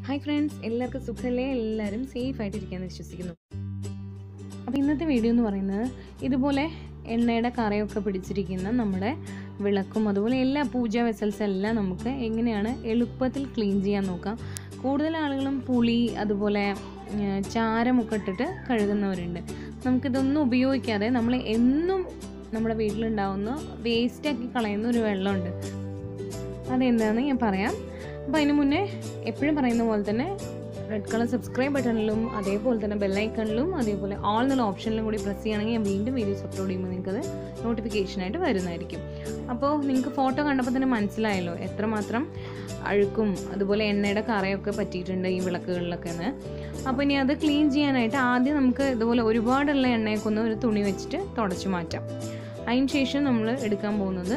hi friends എല്ലാവർക്കും സുഖമല്ലേ എല്ലാവരും സേഫ് ആയിട്ടിരിക്കാമെന്ന് വിശ്വസിക്കുന്നു അപ്പോൾ ഇന്നത്തെ വീഡിയോ എന്ന് പറയുന്നത് ഇതുപോലെ എണ്ണയുടെ കറയൊക്കെ പിടിച്ചിരിക്കുന്ന നമ്മുടെ വിളക്കും അതുപോലെ എല്ലാ പൂജ വെസൽസ് എല്ലാം നമുക്ക് എങ്ങനെയാണ് എളുപ്പത്തിൽ ക്ലീൻ ചെയ്യാൻ നോക്കാം കൂടുതൽ ആളുകളും പുളി അതുപോലെ ഉം, ചാരമൊക്കെ ഇട്ടിട്ട് കഴുകുന്നവരുണ്ട് നമുക്കിതൊന്നും ഉപയോഗിക്കാതെ നമ്മൾ എന്നും നമ്മുടെ വീട്ടിലുണ്ടാവുന്ന വേസ്റ്റാക്കി കളയുന്ന ഒരു വെള്ളമുണ്ട് അതെന്താണെന്ന് ഞാൻ പറയാം അപ്പോൾ അതിന് മുന്നേ എപ്പോഴും പറയുന്ന പോലെ തന്നെ റെഡ് കളർ സബ്സ്ക്രൈബ് ബട്ടണിലും അതേപോലെ തന്നെ ബെല്ലൈക്കണിലും അതേപോലെ ഓൾ എന്നുള്ള ഓപ്ഷനിലും കൂടി പ്രസ് ചെയ്യുകയാണെങ്കിൽ ഞാൻ വീണ്ടും വീഡിയോസ് അപ്ലോഡ് ചെയ്യുമ്പോൾ നിങ്ങൾക്കത് നോട്ടിഫിക്കേഷനായിട്ട് വരുന്നതായിരിക്കും അപ്പോൾ നിങ്ങൾക്ക് ഫോട്ടോ കണ്ടപ്പോൾ തന്നെ മനസ്സിലായല്ലോ എത്രമാത്രം അഴുക്കും അതുപോലെ എണ്ണയുടെ കറയൊക്കെ പറ്റിയിട്ടുണ്ട് ഈ വിളക്കുകളിലൊക്കെ എന്ന് അപ്പോൾ ഇനി അത് ക്ലീൻ ചെയ്യാനായിട്ട് ആദ്യം നമുക്ക് ഇതുപോലെ ഒരുപാടുള്ള എണ്ണയൊക്കെ ഒന്ന് ഒരു തുണി വെച്ചിട്ട് തുടച്ചു മാറ്റാം അതിന് ശേഷം നമ്മൾ എടുക്കാൻ പോകുന്നത്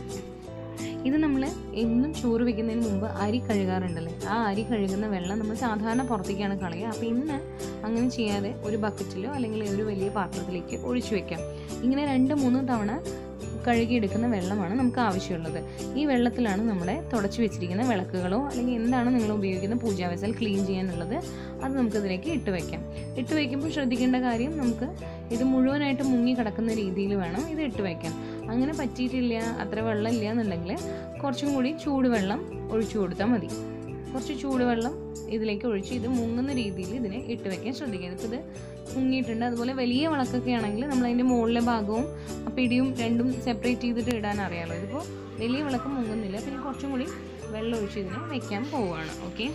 ഇത് നമ്മൾ എന്നും ചോറ് വെക്കുന്നതിന് മുമ്പ് അരി കഴുകാറുണ്ടല്ലേ ആ അരി കഴുകുന്ന വെള്ളം നമ്മൾ സാധാരണ പുറത്തേക്കാണ് കളയുക അപ്പോൾ ഇന്ന് അങ്ങനെ ചെയ്യാതെ ഒരു ബക്കറ്റിലോ അല്ലെങ്കിൽ ഒരു വലിയ പാത്രത്തിലേക്ക് ഒഴിച്ചു വെക്കാം ഇങ്ങനെ രണ്ട് മൂന്ന് തവണ കഴുകിയെടുക്കുന്ന വെള്ളമാണ് നമുക്ക് ആവശ്യമുള്ളത് ഈ വെള്ളത്തിലാണ് നമ്മുടെ തുടച്ചു വെച്ചിരിക്കുന്ന വിളക്കുകളോ അല്ലെങ്കിൽ എന്താണ് നിങ്ങൾ ഉപയോഗിക്കുന്ന പൂജാവെസൽ ക്ലീൻ ചെയ്യാനുള്ളത് അത് നമുക്കതിലേക്ക് ഇട്ട് വയ്ക്കാം ഇട്ട് വയ്ക്കുമ്പോൾ ശ്രദ്ധിക്കേണ്ട കാര്യം നമുക്ക് ഇത് മുഴുവനായിട്ട് മുങ്ങി കിടക്കുന്ന രീതിയിൽ വേണം ഇത് ഇട്ട് വയ്ക്കാൻ അങ്ങനെ പറ്റിയിട്ടില്ല അത്ര വെള്ളം ഇല്ല എന്നുണ്ടെങ്കിൽ കുറച്ചും കൂടി ചൂടുവെള്ളം ഒഴിച്ചു കൊടുത്താൽ മതി കുറച്ച് ചൂടുവെള്ളം ഇതിലേക്ക് ഒഴിച്ച് ഇത് മുങ്ങുന്ന രീതിയിൽ ഇതിനെ ഇട്ട് വെക്കാൻ ശ്രദ്ധിക്കുക ഇപ്പോൾ ഇത് മുങ്ങിയിട്ടുണ്ട് അതുപോലെ വലിയ വിളക്കൊക്കെ ആണെങ്കിൽ നമ്മൾ അതിൻ്റെ മുകളിലെ ഭാഗവും ആ പിടിയും രണ്ടും സെപ്പറേറ്റ് ചെയ്തിട്ട് ഇടാൻ അറിയാമല്ലോ ഇതിപ്പോൾ വലിയ വിളക്ക് മുങ്ങുന്നില്ല പിന്നെ കുറച്ചും കൂടി വെള്ളം ഒഴിച്ച് ഇതിനെ വെക്കാൻ പോവുകയാണ് ഓക്കെ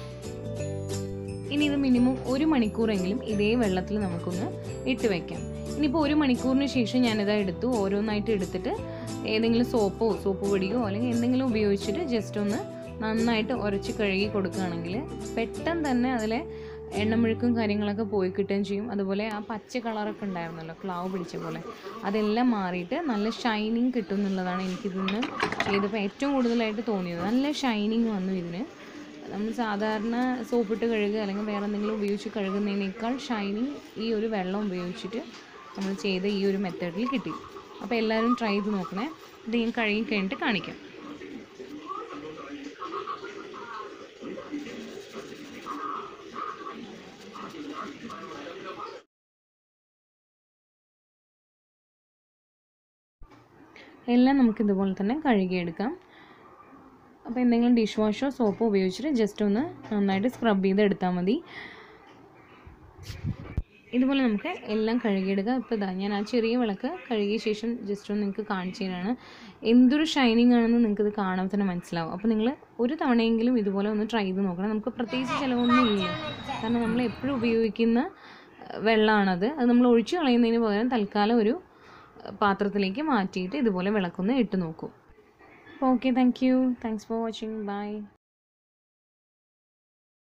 ഇനി ഇത് മിനിമം ഒരു മണിക്കൂറെങ്കിലും ഇതേ വെള്ളത്തിൽ നമുക്കൊന്ന് ഇട്ട് വെക്കാം ഇനിയിപ്പോൾ ഒരു മണിക്കൂറിന് ശേഷം ഞാനിതാ എടുത്തു ഓരോന്നായിട്ട് എടുത്തിട്ട് ഏതെങ്കിലും സോപ്പോ സോപ്പ് പൊടിയോ അല്ലെങ്കിൽ എന്തെങ്കിലും ഉപയോഗിച്ചിട്ട് ജസ്റ്റ് ഒന്ന് നന്നായിട്ട് ഉരച്ച് കഴുകി കൊടുക്കുകയാണെങ്കിൽ പെട്ടെന്ന് തന്നെ അതിലെ എണ്ണമെഴുക്കും കാര്യങ്ങളൊക്കെ പോയി കിട്ടുകയും ചെയ്യും അതുപോലെ ആ പച്ച കളറൊക്കെ ഉണ്ടായിരുന്നല്ലോ ക്ലാവ് പിടിച്ച പോലെ അതെല്ലാം മാറിയിട്ട് നല്ല ഷൈനിങ് കിട്ടും എന്നുള്ളതാണ് എനിക്കിതിന്ന് ചെയ്തപ്പോൾ ഏറ്റവും കൂടുതലായിട്ട് തോന്നിയത് നല്ല ഷൈനിങ് വന്നു ഇതിന് നമ്മൾ സാധാരണ സോപ്പിട്ട് കഴുകുക അല്ലെങ്കിൽ വേറെ എന്തെങ്കിലും ഉപയോഗിച്ച് കഴുകുന്നതിനേക്കാൾ ഷൈനിങ് ഈ ഒരു വെള്ളം ഉപയോഗിച്ചിട്ട് നമ്മൾ ചെയ്ത ഈ ഒരു മെത്തേഡിൽ കിട്ടി അപ്പോൾ എല്ലാവരും ട്രൈ ചെയ്ത് നോക്കണേ ഇത് ഞാൻ കഴുകി കഴിഞ്ഞിട്ട് കാണിക്കാം എല്ലാം നമുക്ക് ഇതുപോലെ തന്നെ കഴുകിയെടുക്കാം അപ്പോൾ എന്തെങ്കിലും ഡിഷ് വാഷോ സോപ്പോ ഉപയോഗിച്ചിട്ട് ജസ്റ്റ് ഒന്ന് നന്നായിട്ട് സ്ക്രബ് ചെയ്ത് എടുത്താൽ മതി ഇതുപോലെ നമുക്ക് എല്ലാം കഴുകിയെടുക്കുക ഇപ്പോൾ ഇതാ ഞാൻ ആ ചെറിയ വിളക്ക് കഴുകിയ ശേഷം ജസ്റ്റ് ഒന്ന് നിങ്ങൾക്ക് കാണിച്ചു തരാണ് എന്തൊരു ഷൈനിങ് ആണെന്ന് നിങ്ങൾക്ക് ഇത് കാണാൻ തന്നെ മനസ്സിലാവും അപ്പോൾ നിങ്ങൾ ഒരു തവണയെങ്കിലും ഇതുപോലെ ഒന്ന് ട്രൈ ചെയ്ത് നോക്കണം നമുക്ക് പ്രത്യേകിച്ച് ചിലവൊന്നും ഇല്ല കാരണം നമ്മൾ എപ്പോഴും ഉപയോഗിക്കുന്ന അഹ്, വെള്ളമാണത് അത് നമ്മൾ ഒഴിച്ചു കളയുന്നതിന് പകരം തൽക്കാലം ഒരു അഹ്, പാത്രത്തിലേക്ക് മാറ്റിയിട്ട് ഇതുപോലെ വിളക്കൊന്ന് ഇട്ട് നോക്കൂ അപ്പോൾ okay thank you thanks for watching by